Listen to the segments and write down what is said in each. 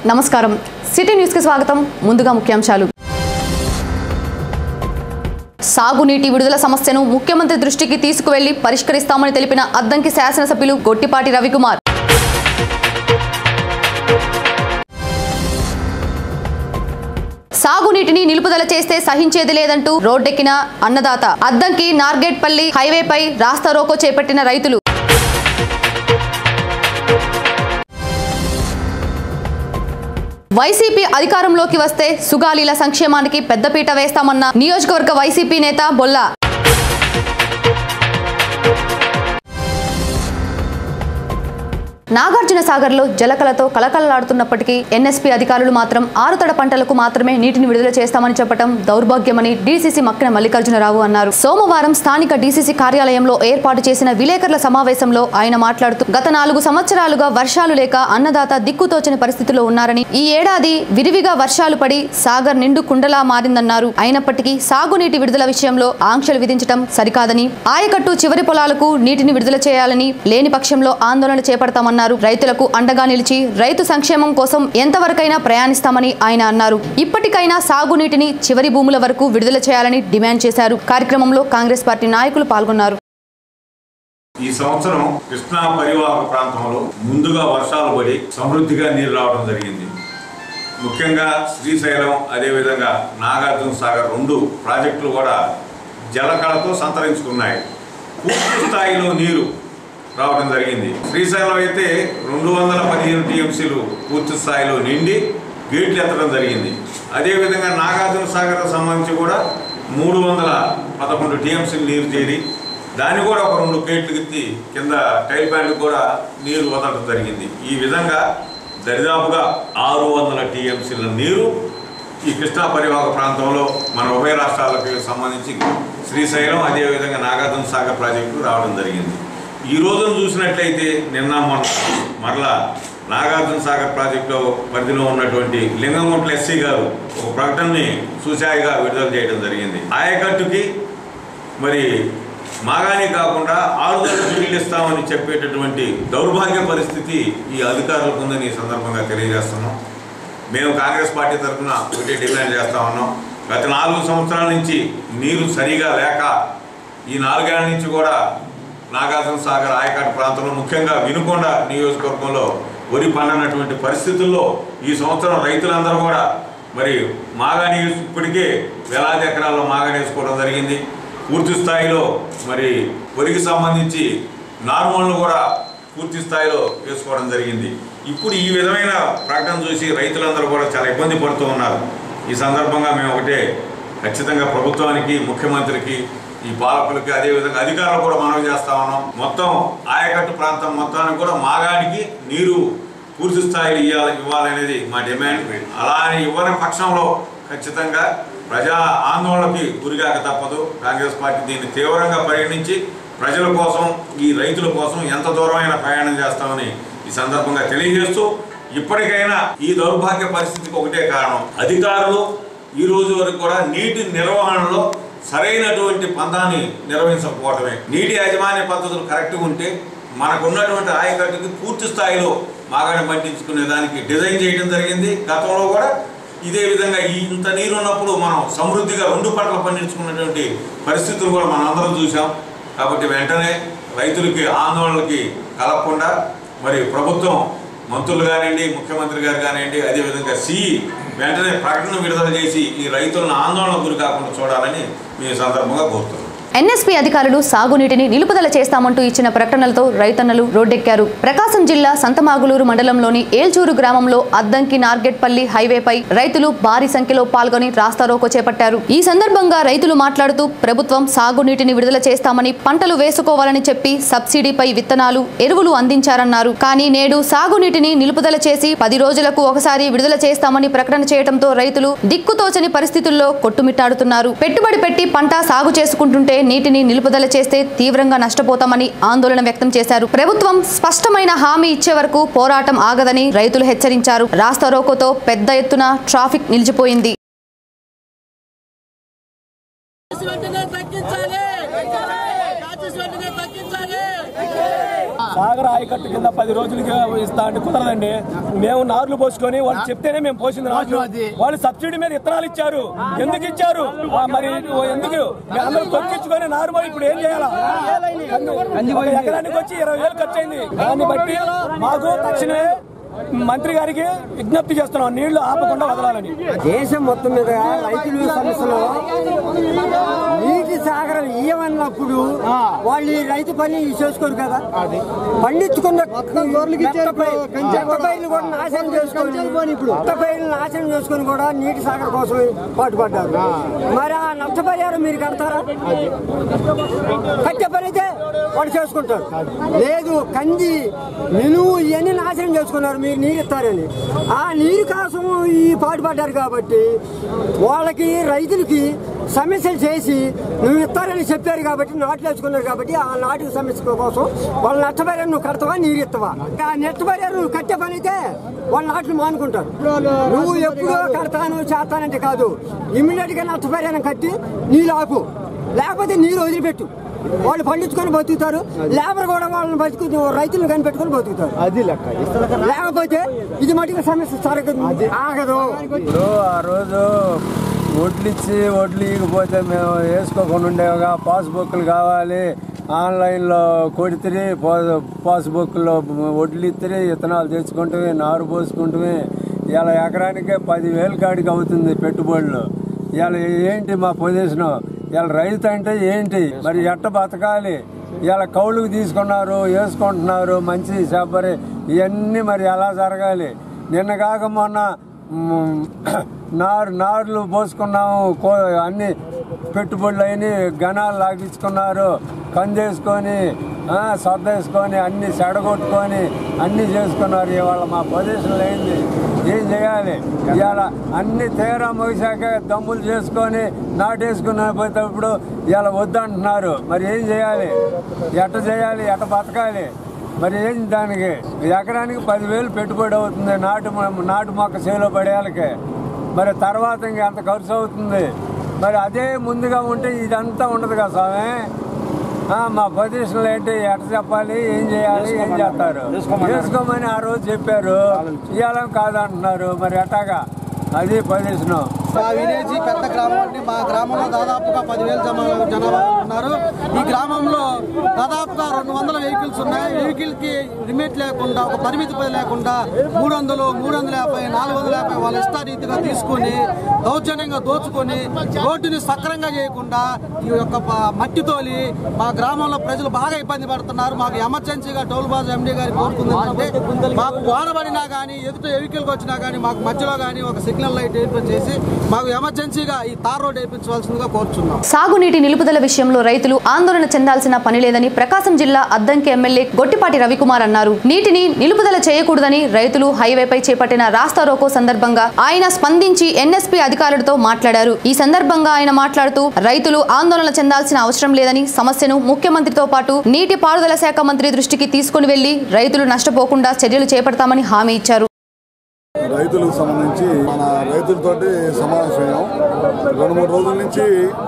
నమస్కారం సిటీ న్యూస్కి స్వాగతం ముందుగా ముఖ్యాంశాలు సాగునీటి విడుదల సమస్యను ముఖ్యమంత్రి దృష్టికి తీసుకువెళ్లి పరిష్కరిస్తామని తెలిపిన అద్దంకి శాసనసభ్యులు గొట్టిపాటి రవికుమార్ సాగునీటిని నిలుపుదల చేస్తే సహించేది లేదంటూ రోడ్డెక్కిన అన్నదాత అద్దంకి నార్గేట్పల్లి హైవేపై రాస్తారోకో చేపట్టిన రైతులు వైసీపీ అధికారంలోకి వస్తే సుగాలీల సంక్షేమానికి పెద్దపీట వేస్తామన్న నియోజకవర్గ వైసీపీ నేత బొల్లా నాగార్జున సాగర్లో జలకలతో కలకలలాడుతున్నప్పటికీ ఎన్ఎస్పీ అధికారులు మాత్రం ఆరుతడ పంటలకు మాత్రమే నీటిని విడుదల చేస్తామని చెప్పడం దౌర్భాగ్యమని డీసీసీ మక్కిన మల్లికార్జునరావు అన్నారు సోమవారం స్థానిక డీసీసీ కార్యాలయంలో ఏర్పాటు చేసిన విలేకరుల సమావేశంలో ఆయన మాట్లాడుతూ గత నాలుగు సంవత్సరాలుగా వర్షాలు లేక అన్నదాత దిక్కుతోచని పరిస్థితిలో ఉన్నారని ఈ ఏడాది విరివిగా వర్షాలు పడి సాగర్ నిండు కుండలా మారిందన్నారు అయినప్పటికీ సాగునీటి విడుదల విషయంలో ఆంక్షలు విధించడం సరికాదని ఆయకట్టు చివరి పొలాలకు నీటిని విడుదల చేయాలని లేని పక్షంలో ఆందోళన చేపడతామన్నారు రైతులకు అండగా నిలిచి రైతు సంక్షేమం కోసం ఎంతవరకైనా ప్రయాణిస్తామని ఆయన అన్నారు ఇప్పటికైనా సాగునీటిని చివరి భూముల వరకు విడుదల చేయాలని డిమాండ్ చేశారు కార్యక్రమంలో కాంగ్రెస్ పార్టీ నాయకులు పాల్గొన్నారు ఈ సంవత్సరం కృష్ణా పరివాహక ప్రాంతంలో ముందుగా వర్షాలు పడి సమృద్ధిగా నీరు రావడం జరిగింది ముఖ్యంగా శ్రీశైలం అదేవిధంగా నాగార్జున సాగర్ రెండు ప్రాజెక్టులు కూడా జలకళతో సంతరించుకున్నాయి పూర్తి స్థాయిలో నీరు రావడం జరిగింది శ్రీశైలం అయితే రెండు వందల పదిహేను టీఎంసీలు పూర్తి స్థాయిలో నిండి గేట్లు ఎత్తడం జరిగింది అదేవిధంగా నాగార్జున సాగర్ సంబంధించి కూడా మూడు వందల పదకొండు టీఎంసీలు నీరు చేరి దాన్ని కూడా ఒక రెండు గేట్లు ఎత్తి కింద టైల్ బ్యాండ్ కూడా నీరు వదలడం జరిగింది ఈ విధంగా దరిదాపుగా ఆరు వందల టీఎంసీల నీరు ఈ కృష్ణా పరివాహక ప్రాంతంలో మన ఉభయ రాష్ట్రాలకు సంబంధించి శ్రీశైలం అదేవిధంగా నాగార్జున సాగర్ ప్రాజెక్టు రావడం జరిగింది ఈ రోజును చూసినట్లయితే నిన్న మొన్న మరలా నాగార్జున సాగర్ ప్రాజెక్టులో పరిధిలో ఉన్నటువంటి లింగంగుంట్ల ఎస్సీ గారు ఒక ప్రకటనని సూచాయిగా విడుదల చేయడం జరిగింది ఆయకట్టుకి మరి మాగాని కాకుండా ఆరుదల బిల్లులు ఇస్తామని చెప్పేటటువంటి దౌర్భాగ్య పరిస్థితి ఈ అధికారులకు ఉందని ఈ సందర్భంగా తెలియజేస్తున్నాం మేము కాంగ్రెస్ పార్టీ తరఫున ఒకటి డిమాండ్ చేస్తా ఉన్నాం గత నాలుగు సంవత్సరాల నుంచి నీరు సరిగా లేక ఈ నాలుగేళ్ల నుంచి కూడా నాగార్జున సాగర్ ఆయకట్టు ప్రాంతంలో ముఖ్యంగా వినుకొండ నియోజకవర్గంలో వరి పండనటువంటి పరిస్థితుల్లో ఈ సంవత్సరం రైతులందరూ కూడా మరి మాగాని ఇప్పటికే వేలాది ఎకరాల్లో మాగాని వేసుకోవడం జరిగింది పూర్తి స్థాయిలో మరి వరికి సంబంధించి నార్మల్ను కూడా పూర్తి స్థాయిలో వేసుకోవడం జరిగింది ఇప్పుడు ఈ విధమైన ప్రకటన చూసి రైతులందరూ కూడా చాలా ఇబ్బంది పడుతూ ఉన్నారు ఈ సందర్భంగా మేము ఒకటే ఖచ్చితంగా ప్రభుత్వానికి ముఖ్యమంత్రికి ఈ పాలకులకి అదేవిధంగా అధికారులు కూడా మనవి చేస్తా ఉన్నాం మొత్తం ఆయకట్టు ప్రాంతం మొత్తానికి కూడా మాగానికి నీరు పూర్తి స్థాయిలో ఇవ్వాలి ఇవ్వాలనేది మా డిమాండ్ అలా అని ఇవ్వని పక్షంలో ఖచ్చితంగా ప్రజా ఆందోళనకి గురిగాక తప్పదు కాంగ్రెస్ పార్టీ దీన్ని తీవ్రంగా పరిగణించి ప్రజల కోసం ఈ రైతుల కోసం ఎంత దూరమైన ప్రయాణం చేస్తామని ఈ సందర్భంగా తెలియజేస్తూ ఇప్పటికైనా ఈ దౌర్భాగ్య పరిస్థితికి ఒకటే కారణం అధికారులు ఈ రోజు వరకు కూడా నీటి నిర్వహణలో సరైనటువంటి పందాన్ని నిర్వహించకపోవటమే నీటి యాజమాన్య పద్ధతులు కరెక్ట్గా ఉంటే మనకు ఉన్నటువంటి ఆయకట్టుకి పూర్తి స్థాయిలో మాగాడి పట్టించుకునే దానికి డిజైన్ చేయడం జరిగింది గతంలో కూడా ఇదే విధంగా ఈ ఇంత నీరు ఉన్నప్పుడు మనం సమృద్ధిగా రెండు పంటలు పండించుకున్నటువంటి పరిస్థితులు కూడా మనం అందరం చూసాం కాబట్టి వెంటనే రైతులకి ఆందోళనలకి కలగకుండా మరి ప్రభుత్వం మంత్రులు కానివ్వండి ముఖ్యమంత్రి గారు కానివ్వండి అదేవిధంగా సిఈ వెంటనే ప్రకటన విడుదల చేసి ఈ రైతులను ఆందోళన గురి కాకుండా చూడాలని మీ సందర్భంగా కోరుతున్నాను ఎన్ఎస్పీ అధికారులు సాగునీటిని నిలుపుదల చేస్తామంటూ ఇచ్చిన ప్రకటనలతో రైతన్నలు రోడ్డెక్కారు ప్రకాశం జిల్లా సంతమాగులూరు మండలంలోని ఏల్చూరు గ్రామంలో అద్దంకి నార్గెట్పల్లి హైవేపై రైతులు భారీ సంఖ్యలో పాల్గొని రాస్తారోకో చేపట్టారు ఈ సందర్భంగా రైతులు మాట్లాడుతూ ప్రభుత్వం సాగునీటిని విడుదల చేస్తామని పంటలు వేసుకోవాలని చెప్పి సబ్సిడీపై విత్తనాలు ఎరువులు అందించారన్నారు కానీ నేడు సాగునీటిని నిలుపుదల చేసి పది రోజులకు ఒకసారి విడుదల చేస్తామని ప్రకటన చేయడంతో రైతులు దిక్కుతోచని పరిస్థితుల్లో కొట్టుమిట్టాడుతున్నారు పెట్టుబడి పెట్టి పంట సాగు చేసుకుంటుంటే నీటిని నిలుపుదల చేస్తే తీవ్రంగా నష్టపోతామని ఆందోళన వ్యక్తం చేశారు ప్రభుత్వం స్పష్టమైన హామీ ఇచ్చే వరకు పోరాటం ఆగదని రైతులు హెచ్చరించారు రాస్తారోకోతో పెద్ద ఎత్తున ట్రాఫిక్ నిలిచిపోయింది రాజేష్ వెంటనే తగ్గించాలి రాజేష్ వెంటనే తగ్గించాలి సాగర ఆయకట్టు కింద పది రోజులకి ఇస్తా అంటే కుదరదండి మేము నార్లు పోసుకొని వాళ్ళు చెప్తేనే మేము పోసింది నార్లు వాళ్ళు సబ్సిడీ మీద ఇత్తనాలు ఇచ్చారు ఎందుకు ఇచ్చారు ఆ, మరి ఎందుకు అందరూ తొక్కించుకొని నారు ఇప్పుడు ఏం చేయాలా ఒక ఎకరానికి వచ్చి ఇరవై వేలు ఖర్చు అయింది దాన్ని బట్టి మాకు తక్షణమే మంత్రి గారికి విజ్ఞప్తి చేస్తున్నాం నీళ్లు ఆపకుండా వదలాలని దేశం మొత్తం మీద రైతుల సమస్యలో నీటి సాగరం ఇయ్యమన్నప్పుడు వాళ్ళు ఈ రైతు పని చేసుకోరు కదా పండించుకున్న మెట్ట పైర్లు కూడా నాశనం చేసుకొని ఇప్పుడు కొత్త పైర్లు నాశనం చేసుకొని కూడా నీటి సాగర్ కోసం పాటుపడ్డారు మరి ఆ నష్టపరిహారం మీరు కడతారా కట్టే పని అయితే వాళ్ళు చేసుకుంటారు లేదు కంది నిలువు ఇవన్నీ నాశనం చేసుకున్నారు మీరు నీరు ఇస్తారని ఆ నీరు కోసం ఈ పాటుపడ్డారు కాబట్టి వాళ్ళకి రైతులకి సమస్యలు చేసి నువ్వు ఇస్తారని చెప్పారు కాబట్టి నాట్లు వేసుకున్నారు కాబట్టి ఆ నాటు సమస్య కోసం వాళ్ళ నష్టపరిహారం నువ్వు కడతావా నీరు ఇస్తావా ఆ నష్టపరిహారం నువ్వు కట్టే పని అయితే వాళ్ళ నాట్లు మానుకుంటారు నువ్వు ఎప్పుడో కడతాను చేస్తానంటే కాదు ఇమ్మీడియట్ గా నష్టపరిహారం కట్టి నీళ్ళు ఆపు లేకపోతే నీరు వదిలిపెట్టు వాళ్ళు పండించుకొని బతుకుతారు లేబర్ కూడా వాళ్ళని బతుకు రైతులను కనిపెట్టుకొని బతుకుతారు అది లెక్క లేకపోతే ఇది మటుకు సమస్య జరగదు ఆగదు ఇప్పుడు ఆ రోజు వడ్లు ఇచ్చి వడ్లు ఇకపోతే మేము వేసుకోకుండా ఉండేవిగా పాస్బుక్లు కావాలి ఆన్లైన్లో కొడితే పాస్బుక్లో వడ్లు ఇస్తే విత్తనాలు తెచ్చుకుంటే నారు పోసుకుంటే ఇలా ఎకరానికే పదివేలు కాడికి అవుతుంది పెట్టుబడులు ఇలా ఏంటి మా పొజిషన్ ఇలా రైతు అంటే ఏంటి మరి ఎట్ట బతకాలి ఇలా కౌలుకు తీసుకున్నారు వేసుకుంటున్నారు మంచి చెప్పరి ఇవన్నీ మరి ఎలా జరగాలి నిన్న కాక మొన్న మ్, నారు నారులు పోసుకున్నాము కో అన్ని పెట్టుబడులు అయిన గణాలు లాగించుకున్నారు కందేసుకొని ఆ, సర్దేసుకొని అన్ని సెడగొట్టుకొని అన్ని చేసుకున్నారు ఇవాళ మా పొజిషన్ లేనిది ఏం చేయాలి ఇవాళ అన్ని తీరా ముగిశాక దమ్ములు చేసుకొని నాటేసుకుని పోయేటప్పుడు ఇవాళ వద్దంటున్నారు మరి ఏం చేయాలి ఎట్ట చేయాలి ఎట్ట బతకాలి మరి ఏం దానికి ఎకరానికి పదివేలు పెట్టుబడి అవుతుంది నాటు మొ- నాటు మొక్క చేలో పడేయాలకే మరి తర్వాత ఇంక ఎంత ఖర్చు అవుతుంది మరి అదే ముందుగా ఉంటే ఇదంతా ఉండదు కదా స్వామి ఆ, మా పొజిషన్లు ఏంటి ఎట్ట చెప్పాలి ఏం చేయాలి ఏం చేస్తారు చేసుకోమని ఆ రోజు చెప్పారు ఇవాళ కాదంటున్నారు మరి ఎట్టాగా అది పొజిషన్ మా విలేజ్ పెద్ద గ్రామం అండి మా గ్రామంలో దాదాపుగా పదివేల జమ జనాభా ఉన్నారు ఈ గ్రామంలో దాదాపుగా రెండు వందల వెహికల్స్ ఉన్నాయి వెహికల్ కి లిమిట్ లేకుండా ఒక పరిమితి లేకుండా మూడు వందలు మూడు వందల యాభై నాలుగు వందల యాభై వాళ్ళ ఇష్టారీతిగా తీసుకొని దౌర్జన్యంగా దోచుకొని రోడ్డుని సక్రంగా చేయకుండా ఈ యొక్క ప- మట్టి తోలి మా గ్రామంలో ప్రజలు బాగా ఇబ్బంది పడుతున్నారు మాకు ఎమర్జెన్సీగా టోల్ బాజ్ ఎండీ గారి కోరుకుంది ఏంటంటే మాకు వానబడినా కానీ ఎదుట వెహికల్కి వచ్చినా కానీ మాకు మధ్యలో కానీ ఒక సిగ్నల్ లైట్ ఏర్పాటు చేసి మాకు ఎమర్జెన్సీగా ఈ తార్ రోడ్ వేయించవలసిందిగా కోరుచున్నాం సాగునీటి నిలుపుదల విషయంలో రైతులు ఆందోళన చెందాల్సిన పని లేదని ప్రకాశం జిల్లా అద్దంకి ఎమ్మెల్యే గొట్టిపాటి రవికుమార్ అన్నారు నీటిని నిలుపుదల చేయకూడదని రైతులు హైవేపై చేపట్టిన రాస్తా రోకో సందర్భంగా ఆయన స్పందించి ఎన్ఎస్పీ అధికారులతో మాట్లాడారు ఈ సందర్భంగా ఆయన మాట్లాడుతూ రైతులు ఆందోళన చెందాల్సిన అవసరం లేదని సమస్యను ముఖ్యమంత్రితో పాటు నీటి పారుదల శాఖ మంత్రి దృష్టికి తీసుకుని వెళ్లి రైతులు నష్టపోకుండా చర్యలు చేపడతామని హామీ ఇచ్చారు రైతులకు సంబంధించి మన రైతులతోటి సమావేశమయ్యాం రెండు మూడు రోజుల నుంచి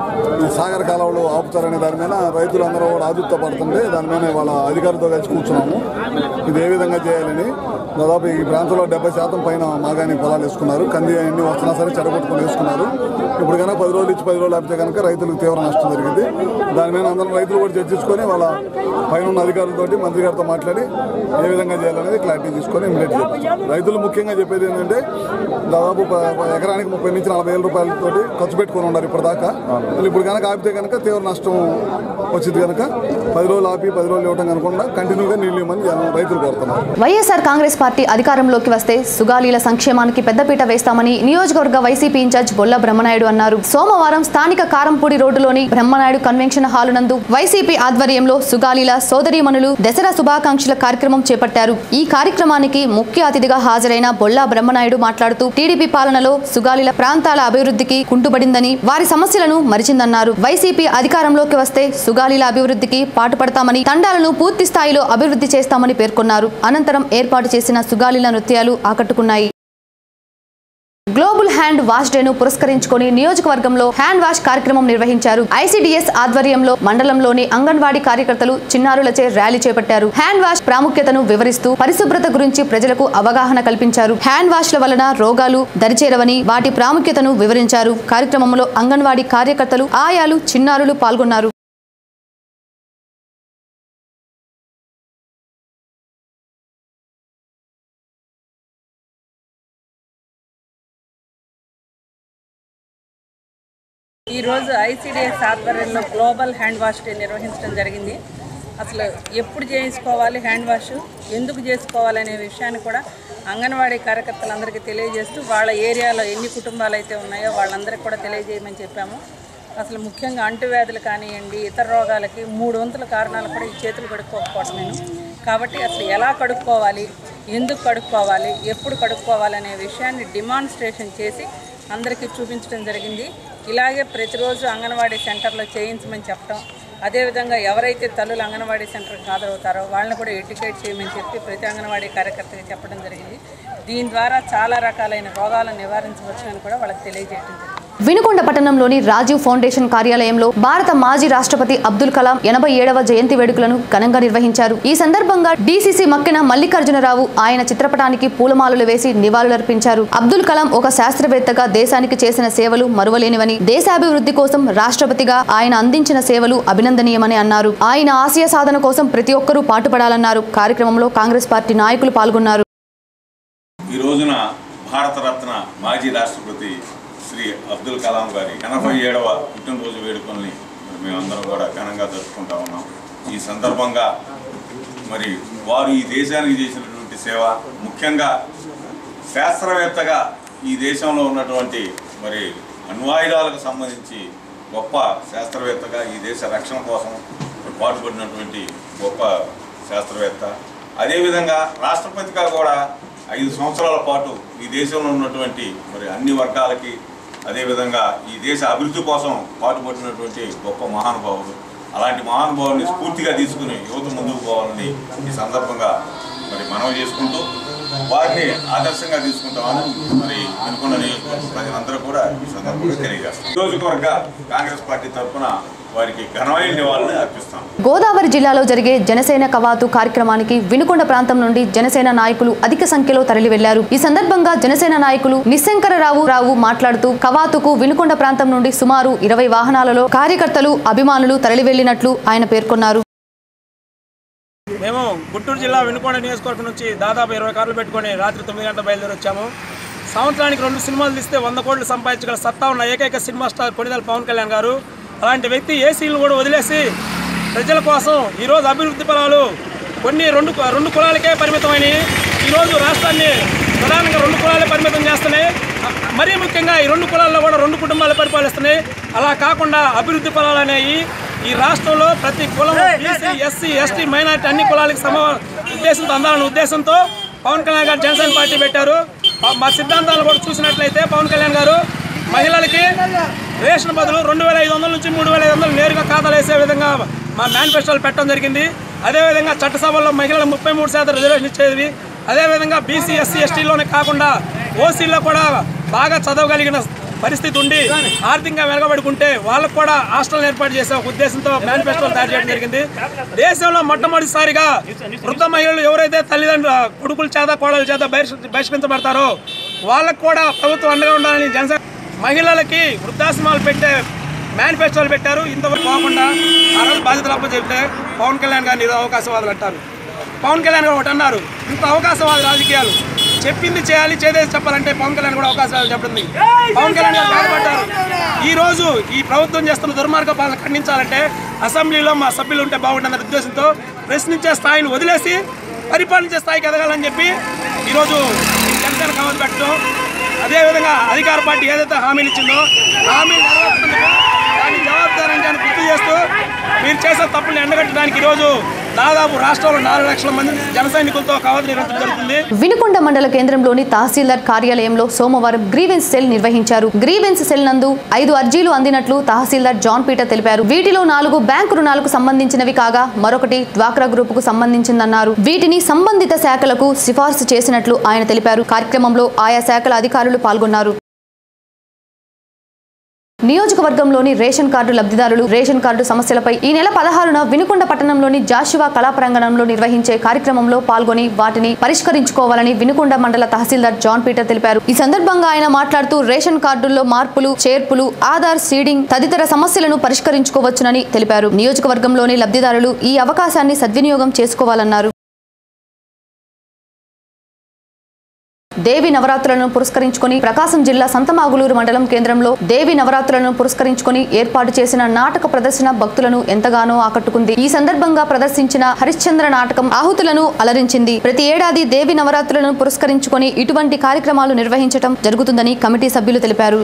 ఈ సాగర్ కాలువలు ఆపుతారనే దాని మీద రైతులందరూ కూడా ఆదుర్త పడుతుంటే దాని మీద వాళ్ళ అధికారులతో కలిసి కూర్చున్నాము ఇది ఏ విధంగా చేయాలని దాదాపు ఈ ప్రాంతంలో డెబ్బై శాతం పైన మాగాని పొలాలు వేసుకున్నారు కంది అన్ని వస్తున్నా సరే చెడగొట్టుకుని వేసుకున్నారు ఇప్పుడు కనుక పది రోజులు ఇచ్చి పది రోజులు ఆపితే కనుక రైతులకు తీవ్ర నష్టం జరిగింది దాని మీద అందరం రైతులు కూడా చర్చించుకొని వాళ్ళ పైన ఉన్న అధికారులతోటి మంత్రి గారితో మాట్లాడి ఏ విధంగా చేయాలనేది క్లారిటీ తీసుకొని ఇమీడియట్ చేయాలి రైతులు ముఖ్యంగా చెప్పేది ఏంటంటే దాదాపు ప- ప- ఎకరానికి ముప్పై నుంచి నలభై వేల రూపాయలతోటి ఖర్చు పెట్టుకొని ఉన్నారు ఇప్పటిదాకా మళ్ళీ ఇప్పుడు కనుక ఆపితే కనుక తీవ్ర నష్టం వచ్చింది కనుక పది రోజులు ఆపి పది రోజులు ఇవ్వడం కనుకుండా కంటిన్యూగా నీళ్ళు ఇవ్వమని జనం- రైతులు కోరుతున్నారు వైఎస్ఆర్ కాంగ్రెస్ పార్టీ అధికారంలోకి వస్తే సుగాలీల సంక్షేమానికి పెద్దపీట వేస్తామని నియోజకవర్గ వైసీపీ ఇన్ఛార్జ్ బొల్ల బ్రహ్మనాయుడు అన్నారు సోమవారం స్థానిక కారంపూడి రోడ్డులోని బ్రహ్మనాయుడు కన్వెన్షన్ హాల్ నందు వైసీపీ ఆధ్వర్యంలో సుగాలీల సోదరీమణులు దసరా శుభాకాంక్షల కార్యక్రమం చేపట్టారు ఈ కార్యక్రమానికి ముఖ్య అతిథిగా హాజరైన బొల్లా బ్రహ్మనాయుడు మాట్లాడుతూ టీడీపీ పాలనలో సుగాలీల ప్రాంతాల అభివృద్ధికి కుంటుపడిందని వారి సమస్యలను మరిచిందన్నారు వైసీపీ అధికారంలోకి వస్తే సుగాలీల అభివృద్ధికి పాటుపడతామని తండాలను పూర్తి స్థాయిలో అభివృద్ధి చేస్తామని పేర్కొన్నారు అనంతరం ఏర్పాటు చేసిన సుగాలీల నృత్యాలు ఆకట్టుకున్నాయి గ్లోబల్ హ్యాండ్ వాష్ డే ను పురస్కరించుకొని నియోజకవర్గంలో హ్యాండ్ వాష్ కార్యక్రమం నిర్వహించారు ఐసిడిఎస్ ఆధ్వర్యంలో మండలంలోని అంగన్వాడీ కార్యకర్తలు చిన్నారులచే ర్యాలీ చేపట్టారు హ్యాండ్ వాష్ ప్రాముఖ్యతను వివరిస్తూ పరిశుభ్రత గురించి ప్రజలకు అవగాహన కల్పించారు హ్యాండ్ వాష్ల వలన రోగాలు దరిచేరవని వాటి ప్రాముఖ్యతను వివరించారు కార్యక్రమంలో అంగన్వాడీ కార్యకర్తలు ఆయాలు చిన్నారులు పాల్గొన్నారు ఈరోజు ఐసీడీఎస్ ఆధ్వర్యంలో గ్లోబల్ హ్యాండ్ వాష్ డే నిర్వహించడం జరిగింది అసలు ఎప్పుడు చేయించుకోవాలి హ్యాండ్ వాష్ ఎందుకు చేసుకోవాలి అనే విషయాన్ని కూడా అంగన్వాడీ కార్యకర్తలందరికీ తెలియజేస్తూ వాళ్ళ ఏరియాలో ఎన్ని కుటుంబాలు అయితే ఉన్నాయో వాళ్ళందరికీ కూడా తెలియజేయమని చెప్పాము అసలు ముఖ్యంగా అంటువ్యాధులు కానివ్వండి ఇతర రోగాలకి మూడు వంతుల కారణాలు కూడా ఈ చేతులు కడుక్కోకపోవడం నేను కాబట్టి అసలు ఎలా కడుక్కోవాలి ఎందుకు కడుక్కోవాలి ఎప్పుడు కడుక్కోవాలి అనే విషయాన్ని డిమాన్స్ట్రేషన్ చేసి అందరికీ చూపించడం జరిగింది ఇలాగే ప్రతిరోజు అంగన్వాడీ సెంటర్లో చేయించమని చెప్పడం అదేవిధంగా ఎవరైతే తల్లులు అంగన్వాడీ సెంటర్కి హాజరవుతారో వాళ్ళని కూడా ఎడ్యుకేట్ చేయమని చెప్పి ప్రతి అంగన్వాడీ కార్యకర్తగా చెప్పడం జరిగింది దీని ద్వారా చాలా రకాలైన రోగాలను నివారించవచ్చని కూడా వాళ్ళకి తెలియజేయడం జరిగింది వినుకొండ పట్టణంలోని రాజీవ్ ఫౌండేషన్ కార్యాలయంలో భారత మాజీ రాష్ట్రపతి అబ్దుల్ కలాం ఎనభై ఏడవ జయంతి వేడుకలను ఘనంగా నిర్వహించారు ఈ సందర్భంగా డీసీసీ మక్కిన మల్లికార్జునరావు ఆయన చిత్రపటానికి పూలమాలలు వేసి నివాళులర్పించారు అబ్దుల్ కలాం ఒక శాస్త్రవేత్తగా దేశానికి చేసిన సేవలు మరువలేనివని దేశాభివృద్ధి కోసం రాష్ట్రపతిగా ఆయన అందించిన సేవలు అభినందనీయమని అన్నారు ఆయన ఆశయ సాధన కోసం ప్రతి ఒక్కరూ పాటుపడాలన్నారు కార్యక్రమంలో కాంగ్రెస్ పార్టీ నాయకులు పాల్గొన్నారు ఈ రోజున భారతరత్న మాజీ రాష్ట్రపతి శ్రీ అబ్దుల్ కలాం గారి ఎనభై ఏడవ పుట్టినరోజు వేడుకల్ని మరి మేమందరం కూడా ఘనంగా జరుపుకుంటా ఉన్నాం ఈ సందర్భంగా మరి వారు ఈ దేశానికి చేసినటువంటి సేవ ముఖ్యంగా శాస్త్రవేత్తగా ఈ దేశంలో ఉన్నటువంటి మరి అణ్వాయుధాలకు సంబంధించి గొప్ప శాస్త్రవేత్తగా ఈ దేశ రక్షణ కోసం పాటుపడినటువంటి గొప్ప శాస్త్రవేత్త అదేవిధంగా రాష్ట్రపతిగా కూడా ఐదు సంవత్సరాల పాటు ఈ దేశంలో ఉన్నటువంటి మరి అన్ని వర్గాలకి అదేవిధంగా ఈ దేశ అభివృద్ధి కోసం పాటుపడినటువంటి గొప్ప మహానుభావుడు అలాంటి మహానుభావుని స్ఫూర్తిగా తీసుకుని యువత ముందుకు పోవాలని ఈ సందర్భంగా మరి మనవి చేసుకుంటూ వారిని ఆదర్శంగా తీసుకుంటామని మరి అనుకున్న నియోజకవర్గ ప్రజలందరూ కూడా ఈ సందర్భంగా తెలియజేస్తారు నియోజకవర్గ కాంగ్రెస్ పార్టీ తరఫున వారికి ఘనమైన నివాళులు అర్పిస్తాం గోదావరి జిల్లాలో జరిగే జనసేన కవాతు కార్యక్రమానికి వినుకొండ ప్రాంతం నుండి జనసేన నాయకులు అధిక సంఖ్యలో తరలి వెళ్లారు ఈ సందర్భంగా జనసేన నాయకులు నిశంకరరావు రావు మాట్లాడుతూ కవాతుకు వినుకొండ ప్రాంతం నుండి సుమారు ఇరవై వాహనాలలో కార్యకర్తలు అభిమానులు తరలి వెళ్లినట్లు ఆయన పేర్కొన్నారు మేము గుంటూరు జిల్లా వెనుకొండ నియోజకవర్గం నుంచి దాదాపు ఇరవై కార్లు పెట్టుకొని రాత్రి తొమ్మిది గంటల బయలుదేరి వచ్చాము సంవత్సరానికి రెండు సినిమాలు తీస్తే వంద కోట్లు సంపాదించగల సత్తా ఉన్న ఏకైక సినిమా స్టార్ కొనిదల పవన్ కళ్యాణ్ గారు అలాంటి వ్యక్తి ఏసీలు కూడా వదిలేసి ప్రజల కోసం ఈరోజు అభివృద్ధి ఫలాలు కొన్ని రెండు రెండు కులాలకే పరిమితమైనవి ఈరోజు రాష్ట్రాన్ని ప్రధానంగా రెండు కులాలే పరిమితం చేస్తున్నాయి మరీ ముఖ్యంగా ఈ రెండు కులాల్లో కూడా రెండు కుటుంబాలు పరిపాలిస్తున్నాయి అలా కాకుండా అభివృద్ధి ఫలాలు అనేవి ఈ రాష్ట్రంలో ప్రతి కులం బీసీ ఎస్సీ ఎస్టీ మైనార్టీ అన్ని కులాలకు సమ ఉద్దేశంతో అందాలనే ఉద్దేశంతో పవన్ కళ్యాణ్ గారు జనసేన పార్టీ పెట్టారు మా- మా సిద్ధాంతాలు కూడా చూసినట్లయితే పవన్ కళ్యాణ్ గారు మహిళలకి రేషన్ బదులు రెండు వేల ఐదు వందల నుంచి మూడు వేల ఐదు వందలు నేరుగా ఖాతాలు వేసే విధంగా మా మేనిఫెస్టోలు పెట్టడం జరిగింది అదేవిధంగా చట్టసభల్లో మహిళలకు ముప్పై మూడు శాతం రిజర్వేషన్ ఇచ్చేది అదేవిధంగా బీసీ ఎస్సీ ఎస్టీలోనే కాకుండా ఓసీలో కూడా బాగా చదవగలిగిన పరిస్థితి ఉండి ఆర్థికంగా వెనకబడుకుంటే వాళ్ళకు కూడా హాస్టల్ ఏర్పాటు చేసే ఒక ఉద్దేశంతో మేనిఫెస్టోలు తయారు చేయడం జరిగింది దేశంలో మొట్టమొదటిసారిగా వృద్ధ మహిళలు ఎవరైతే తల్లిదండ్రుల కొడుకుల చేత కోడల చేత బహిష్క- బహిష్కరించబడతారో వాళ్ళకు కూడా ప్రభుత్వం అండగా ఉండాలని జనసేన మహిళలకి వృద్ధాశ్రమాలు పెట్టే మేనిఫెస్టోలు పెట్టారు ఇంతవరకు పోకుండా ఆ రోజు బాధ్యతలు అప్ప చెప్తే పవన్ కళ్యాణ్ గారిని ఏదో అవకాశవాదులు అంటారు పవన్ కళ్యాణ్ గారు ఒకటి అన్నారు ఇంత అవకాశవాద రాజకీయాలు చెప్పింది చేయాలి చేదేది చెప్పాలంటే పవన్ కళ్యాణ్ కూడా అవకాశాలు చెప్పండి పవన్ కళ్యాణ్ గారు బాధపడ్డారు ఈ రోజు ఈ ప్రభుత్వం చేస్తున్న దుర్మార్గ పాలన ఖండించాలంటే అసెంబ్లీలో మా సభ్యులు ఉంటే బాగుంటుందన్న ఉద్దేశంతో ప్రశ్నించే స్థాయిని వదిలేసి పరిపాలించే స్థాయికి ఎదగాలని చెప్పి ఈరోజు జనసేన కమలు పెట్టడం అదేవిధంగా అధికార పార్టీ ఏదైతే హామీలు ఇచ్చిందో హామీలు నెరవేర్చుకుందో దాన్ని జవాబుదారంగా గుర్తు చేస్తూ మీరు చేసే తప్పులు ఎండగట్టడానికి ఈరోజు దాదాపు రాష్ట్రంలో నాలుగు లక్షల మంది జన సైనికులతో కవాతు నిర్వహించడం జరుగుతుంది వినుకొండ మండల కేంద్రంలోని తహసీల్దార్ కార్యాలయంలో సోమవారం గ్రీవెన్స్ సెల్ నిర్వహించారు గ్రీవెన్స్ సెల్ నందు ఐదు అర్జీలు అందినట్లు తహసీల్దార్ జాన్ పీటర్ తెలిపారు వీటిలో నాలుగు బ్యాంకు రుణాలకు సంబంధించినవి కాగా మరొకటి డ్వాక్రా గ్రూప్ కు సంబంధించిందన్నారు వీటిని సంబంధిత శాఖలకు సిఫార్సు చేసినట్లు ఆయన తెలిపారు కార్యక్రమంలో ఆయా శాఖల అధికారులు పాల్గొన్నారు నియోజకవర్గంలోని రేషన్ కార్డు లబ్ధిదారులు రేషన్ కార్డు సమస్యలపై ఈ నెల పదహారున వినుకొండ పట్టణంలోని జాషువా కళా ప్రాంగణంలో నిర్వహించే కార్యక్రమంలో పాల్గొని వాటిని పరిష్కరించుకోవాలని వినుకొండ మండల తహసీల్దార్ జాన్ పీటర్ తెలిపారు ఈ సందర్భంగా ఆయన మాట్లాడుతూ రేషన్ కార్డుల్లో మార్పులు చేర్పులు ఆధార్ సీడింగ్ తదితర సమస్యలను పరిష్కరించుకోవచ్చునని తెలిపారు నియోజకవర్గంలోని లబ్ధిదారులు ఈ అవకాశాన్ని సద్వినియోగం చేసుకోవాలన్నారు దేవి నవరాత్రులను పురస్కరించుకొని ప్రకాశం జిల్లా సంతమాగులూరు మండలం కేంద్రంలో దేవి నవరాత్రులను పురస్కరించుకొని ఏర్పాటు చేసిన నాటక ప్రదర్శన భక్తులను ఎంతగానో ఆకట్టుకుంది ఈ సందర్భంగా ప్రదర్శించిన హరిశ్చంద్ర నాటకం ఆహుతులను అలరించింది ప్రతి ఏడాది దేవి నవరాత్రులను పురస్కరించుకొని ఇటువంటి కార్యక్రమాలు నిర్వహించడం జరుగుతుందని కమిటీ సభ్యులు తెలిపారు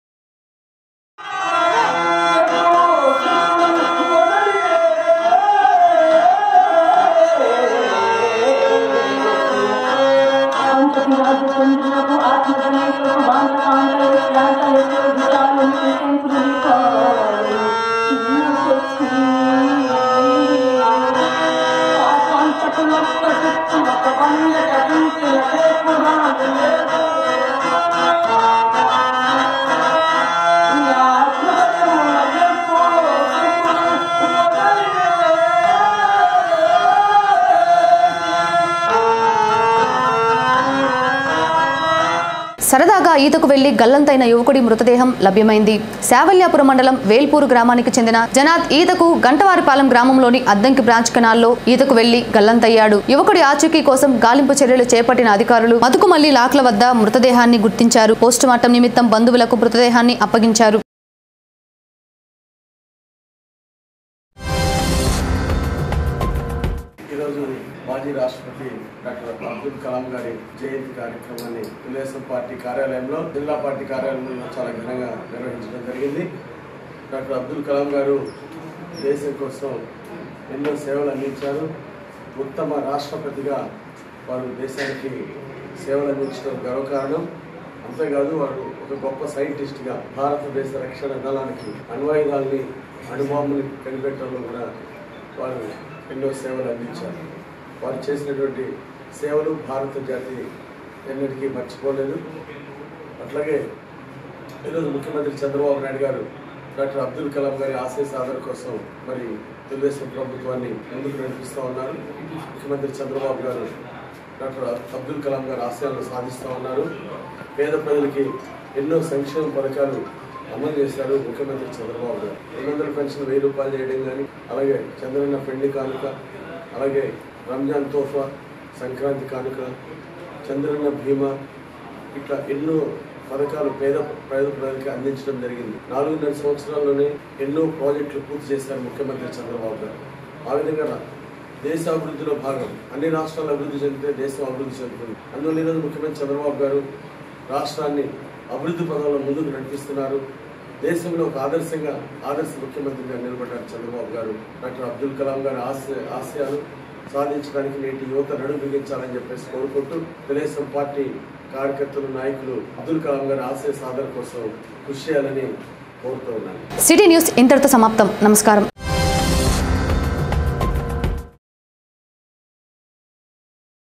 సరదాగా ఈతకు వెళ్లి గల్లంతైన యువకుడి మృతదేహం లభ్యమైంది శావల్యాపురం మండలం వేల్పూరు గ్రామానికి చెందిన జనాద్ ఈతకు గంటవారిపాలెం గ్రామంలోని అద్దంకి బ్రాంచ్ కెనాల్లో ఈతకు వెళ్లి గల్లంతయ్యాడు యువకుడి ఆచూకీ కోసం గాలింపు చర్యలు చేపట్టిన అధికారులు మతుకుమల్లి లాక్ల వద్ద మృతదేహాన్ని గుర్తించారు పోస్టుమార్టం నిమిత్తం బంధువులకు మృతదేహాన్ని అప్పగించారు ఈరోజు మాజీ రాష్ట్రపతి డాక్టర్ అబ్దుల్ కలాం గారి జయంతి కార్యక్రమాన్ని తెలుగుదేశం పార్టీ కార్యాలయంలో జిల్లా పార్టీ కార్యాలయంలో చాలా ఘనంగా నిర్వహించడం జరిగింది డాక్టర్ అబ్దుల్ కలాం గారు దేశం కోసం ఎన్నో సేవలు అందించారు ఉత్తమ రాష్ట్రపతిగా వారు దేశానికి సేవలు అందించడం గర్వకారణం అంతేకాదు వారు ఒక గొప్ప సైంటిస్ట్గా భారతదేశ రక్షణ దళానికి అణ్వాయుధాలని అణుబాంబుని కనిపెట్టడంలో కూడా వారు ఎన్నో సేవలు అందించారు వారు చేసినటువంటి సేవలు భారత జాతి ఎన్నటికీ మర్చిపోలేదు అట్లాగే ఈరోజు ముఖ్యమంత్రి చంద్రబాబు నాయుడు గారు డాక్టర్ అబ్దుల్ కలాం గారి ఆశయ సాధన కోసం మరి తెలుగుదేశం ప్రభుత్వాన్ని ముందుకు నడిపిస్తూ ఉన్నారు ముఖ్యమంత్రి చంద్రబాబు గారు డాక్టర్ అబ్దుల్ కలాం గారి ఆశయాలను సాధిస్తూ ఉన్నారు పేద ప్రజలకి ఎన్నో సంక్షేమ పథకాలు అమలు చేశారు ముఖ్యమంత్రి చంద్రబాబు గారు రెండు వందల పెన్షన్ వెయ్యి రూపాయలు చేయడం కానీ అలాగే చంద్రన్న పెండి కానుక అలాగే రంజాన్ తోఫా సంక్రాంతి కానుక చంద్రన్న బీమా ఇట్లా ఎన్నో పథకాలు పేద పేద ప్రజలకి అందించడం జరిగింది నాలుగున్నర సంవత్సరాల్లోనే ఎన్నో ప్రాజెక్టులు పూర్తి చేశారు ముఖ్యమంత్రి చంద్రబాబు గారు ఆ విధంగా దేశ అభివృద్ధిలో భాగం అన్ని రాష్ట్రాలు అభివృద్ధి చెందితే దేశం అభివృద్ధి చెందుతుంది అందువల్ల ఈరోజు ముఖ్యమంత్రి చంద్రబాబు గారు రాష్ట్రాన్ని అభివృద్ధి పదంలో ముందుకు నడిపిస్తున్నారు దేశంలో ఒక ఆదర్శంగా ఆదర్శ ముఖ్యమంత్రిగా నిలబడ్డారు చంద్రబాబు గారు డాక్టర్ అబ్దుల్ కలాం గారి ఆశయ ఆశయాలు సాధించడానికి నేటి యువత నడుము బిగించాలని చెప్పేసి కోరుకుంటూ తెలుగుదేశం పార్టీ కార్యకర్తలు నాయకులు అబ్దుల్ కలాం గారి ఆశయ సాధన కోసం కృషి చేయాలని కోరుతూ ఉన్నాను సిటీ న్యూస్ ఇంతటితో సమాప్తం నమస్కారం